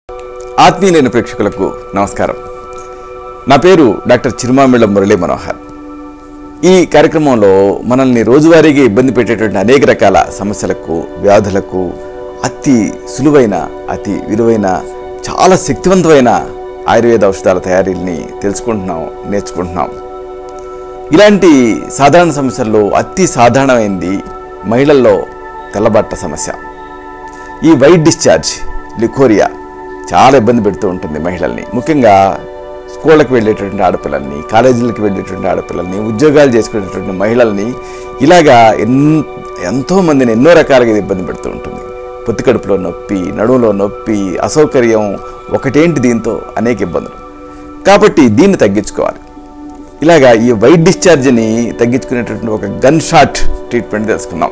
ఆత్మీయులైన ప్రేక్షకులకు నమస్కారం నా పేరు డాక్టర్ చిరుమామిళ్ళ మురళీ మనోహర్ ఈ కార్యక్రమంలో మనల్ని రోజువారీగా ఇబ్బంది పెట్టేటువంటి అనేక రకాల సమస్యలకు వ్యాధులకు అతి సులువైన అతి విలువైన చాలా శక్తివంతమైన ఆయుర్వేద ఔషధాల తయారీని తెలుసుకుంటున్నాం నేర్చుకుంటున్నాం ఇలాంటి సాధారణ సమస్యల్లో అతి సాధారణమైంది మహిళల్లో తెల్లబట్ట సమస్య ఈ వైట్ డిశ్చార్జ్ లికోరియా చాలా ఇబ్బంది పెడుతూ ఉంటుంది మహిళల్ని ముఖ్యంగా స్కూళ్ళకి వెళ్ళేటటువంటి ఆడపిల్లల్ని కాలేజీలకు వెళ్ళేటువంటి ఆడపిల్లల్ని ఉద్యోగాలు చేసుకునేటువంటి మహిళల్ని ఇలాగా ఎన్ ఎంతోమందిని ఎన్నో రకాలుగా ఇది ఇబ్బంది పెడుతూ ఉంటుంది పొత్తి కడుపులో నొప్పి నడుములో నొప్పి అసౌకర్యం ఒకటేంటి దీంతో అనేక ఇబ్బందులు కాబట్టి దీన్ని తగ్గించుకోవాలి ఇలాగా ఈ వైట్ డిశ్చార్జ్ని తగ్గించుకునేటటువంటి ఒక గన్ షాట్ ట్రీట్మెంట్ తెలుసుకుందాం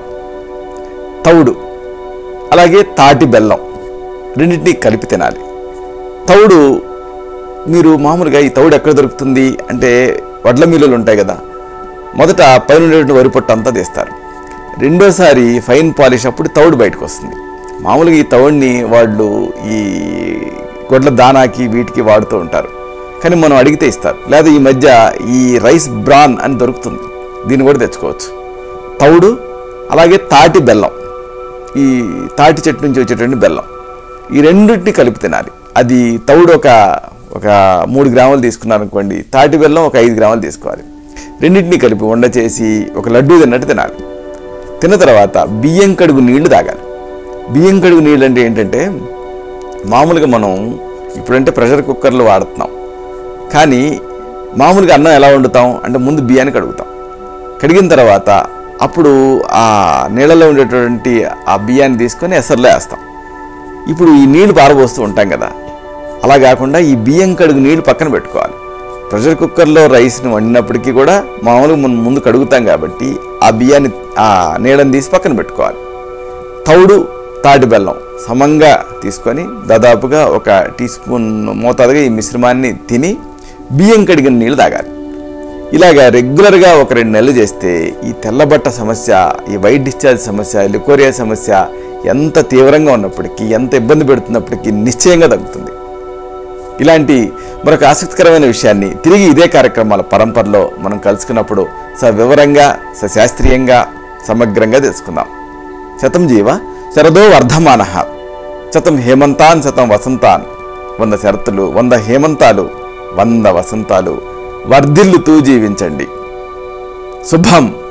తౌడు అలాగే తాటి బెల్లం రెండింటినీ కలిపి తినాలి తౌడు మీరు మామూలుగా ఈ తౌడు ఎక్కడ దొరుకుతుంది అంటే వడ్ల మిల్లులు ఉంటాయి కదా మొదట పైన ఉండేటువంటి వరి పొట్టు అంతా తీస్తారు రెండోసారి ఫైన్ పాలిష్ అప్పుడు తౌడు బయటకు వస్తుంది మామూలుగా ఈ తౌడుని వాళ్ళు ఈ గొడ్ల దానాకి వీటికి వాడుతూ ఉంటారు కానీ మనం అడిగితే ఇస్తారు లేదా ఈ మధ్య ఈ రైస్ బ్రాన్ అని దొరుకుతుంది దీన్ని కూడా తెచ్చుకోవచ్చు తౌడు అలాగే తాటి బెల్లం ఈ తాటి చెట్టు నుంచి వచ్చేటువంటి బెల్లం ఈ రెండింటిని కలిపి తినాలి అది తౌడు ఒక ఒక మూడు గ్రాములు తీసుకున్నారనుకోండి తాటి బెల్లం ఒక ఐదు గ్రాములు తీసుకోవాలి రెండింటిని కలిపి వండ చేసి ఒక లడ్డూ తిన్నట్టు తినాలి తిన్న తర్వాత బియ్యం కడుగు నీళ్లు తాగాలి బియ్యం కడుగు నీళ్ళు అంటే ఏంటంటే మామూలుగా మనం ఇప్పుడంటే ప్రెషర్ కుక్కర్లు వాడుతున్నాం కానీ మామూలుగా అన్నం ఎలా వండుతాం అంటే ముందు బియ్యాన్ని కడుగుతాం కడిగిన తర్వాత అప్పుడు ఆ నీళ్ళలో ఉండేటువంటి ఆ బియ్యాన్ని తీసుకొని ఎసర్లో వేస్తాం ఇప్పుడు ఈ నీళ్లు పారబోస్తూ ఉంటాం కదా అలా కాకుండా ఈ బియ్యం కడుగు నీళ్లు పక్కన పెట్టుకోవాలి ప్రెషర్ కుక్కర్లో రైస్ని వండినప్పటికీ కూడా మామూలుగా మనం ముందు కడుగుతాం కాబట్టి ఆ బియ్యాన్ని ఆ నీళ్ళని తీసి పక్కన పెట్టుకోవాలి తౌడు తాటి బెల్లం సమంగా తీసుకొని దాదాపుగా ఒక టీ స్పూన్ మోతాదుగా ఈ మిశ్రమాన్ని తిని బియ్యం కడిగిన నీళ్ళు తాగాలి ఇలాగా రెగ్యులర్గా ఒక రెండు నెలలు చేస్తే ఈ తెల్లబట్ట సమస్య ఈ వైట్ డిశ్చార్జ్ సమస్య లికోరియా సమస్య ఎంత తీవ్రంగా ఉన్నప్పటికీ ఎంత ఇబ్బంది పెడుతున్నప్పటికీ నిశ్చయంగా తగ్గుతుంది ఇలాంటి మరొక ఆసక్తికరమైన విషయాన్ని తిరిగి ఇదే కార్యక్రమాల పరంపరలో మనం కలుసుకున్నప్పుడు సవివరంగా సశాస్త్రీయంగా సమగ్రంగా తెలుసుకుందాం శతం జీవ శరదో వర్ధమాన శతం హేమంతాన్ శతం వసంతాన్ వంద శరతులు వంద హేమంతాలు వంద వసంతాలు వర్ధిల్లుతూ జీవించండి శుభం